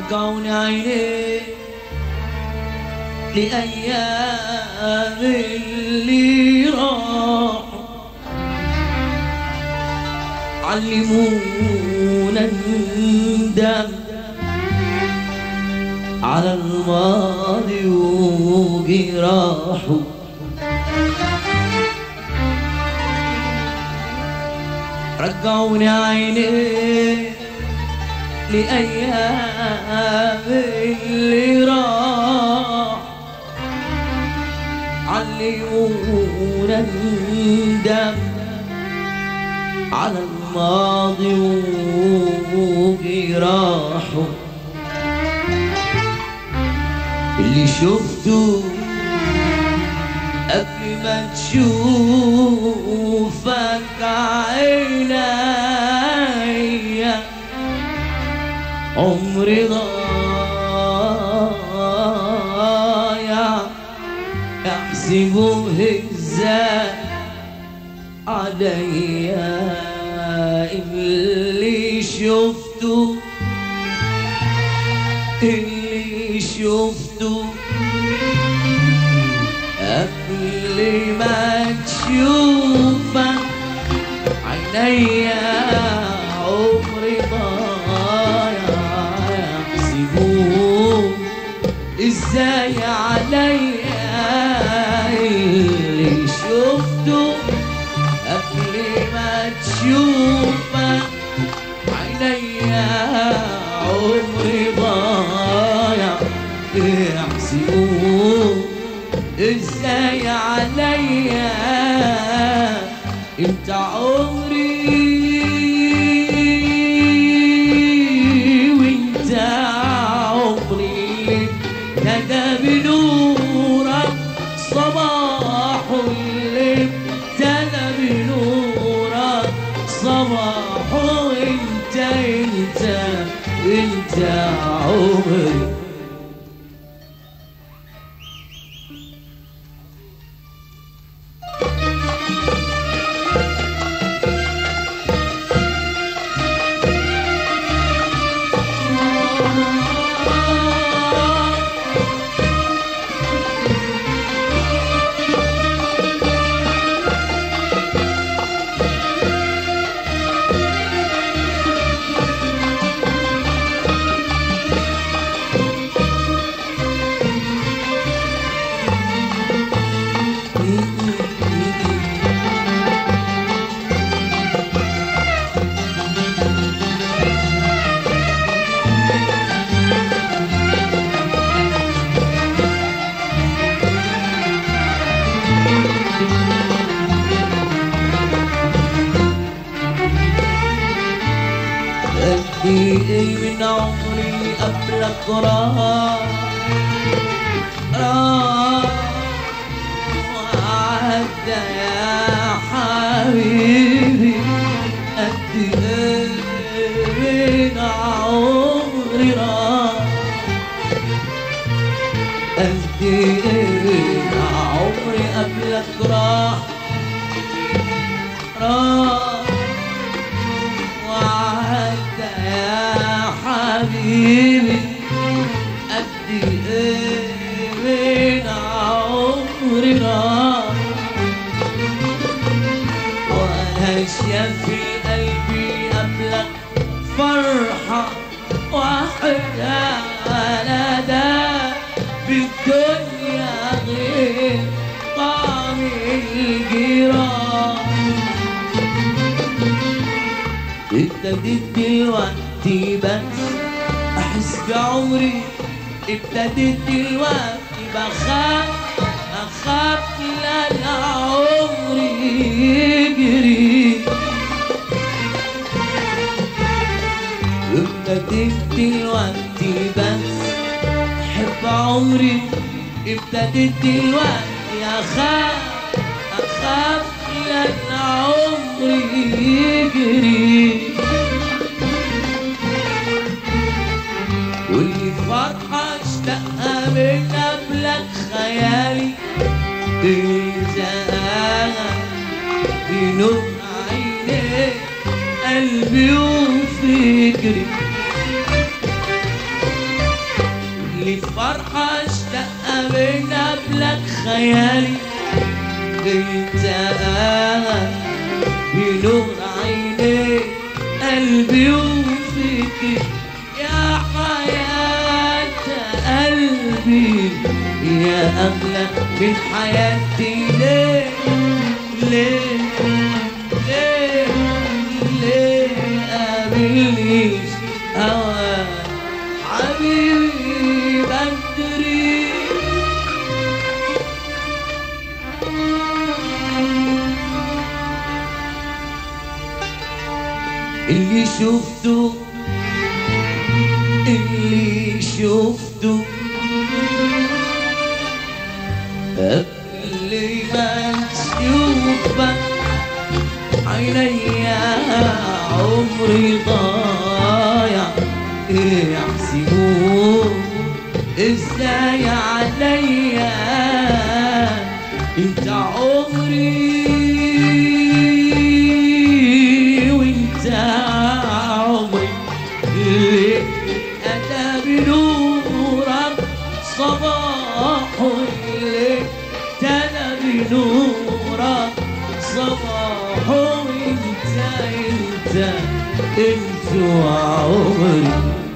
رجعوني عينيه لأيام اللي راحوا علمونا ندم على الماضي وجراحه رجعوني عينيه لأيام اللي راح علمونا ندم على الماضي وجراحه اللي شفته قبل ما تشوفك عينيا عمري ضايع احسبه ازاي عليا اللي شفته اللي شفته قبل ما تشوفك عينيا عمري ضايع يحسبوه ازاي عليا اللي شفته قبل ما تشوفك عينيا عمري ضايع يحسبوه ازاي عليا انت عمري وانت عمري ندى بنورك صباح اللي ابتدى بنورك صباح انت انت انت عمري قدي ايه من عمري قبلك راح راح وعدى يا حبيبي قد ايه من عمري راح قد ايه من عمري قبلك راح راح وعدى يا حبيبي قد ايه من عمري راح وانا شايف في قلبي قبلك فرحة واحدة انا ده بالدنيا غير طعم الجيران ابتديت دلوقتي بس احس بعمري ابتديت دلوقتي بخاف اخاف لا عمري يجري ابتديت دلوقتي بس احب عمري ابتديت دلوقتي اخاف اخاف لا عمري يجري واللي فرحة اشتقها من قبلك خيالي تنساها بنور عينيك قلبي وفكري فرحة اشتاق من قبلك خيالي انت بنور عيني قلبي وفكري يا حياة قلبي يا أغلى من حياتي ليه ليه ليه ليه قابلنيش هواك حبيبي بدري اللي شفته اللي شفته قبل ما تشوفك عينيا عمري ضايع يحسبوه ازاي عليا انت عمري وانت عمري ليه اتى بنورك صباح الليل تلا بنورك صباح وانت انت انت وعمري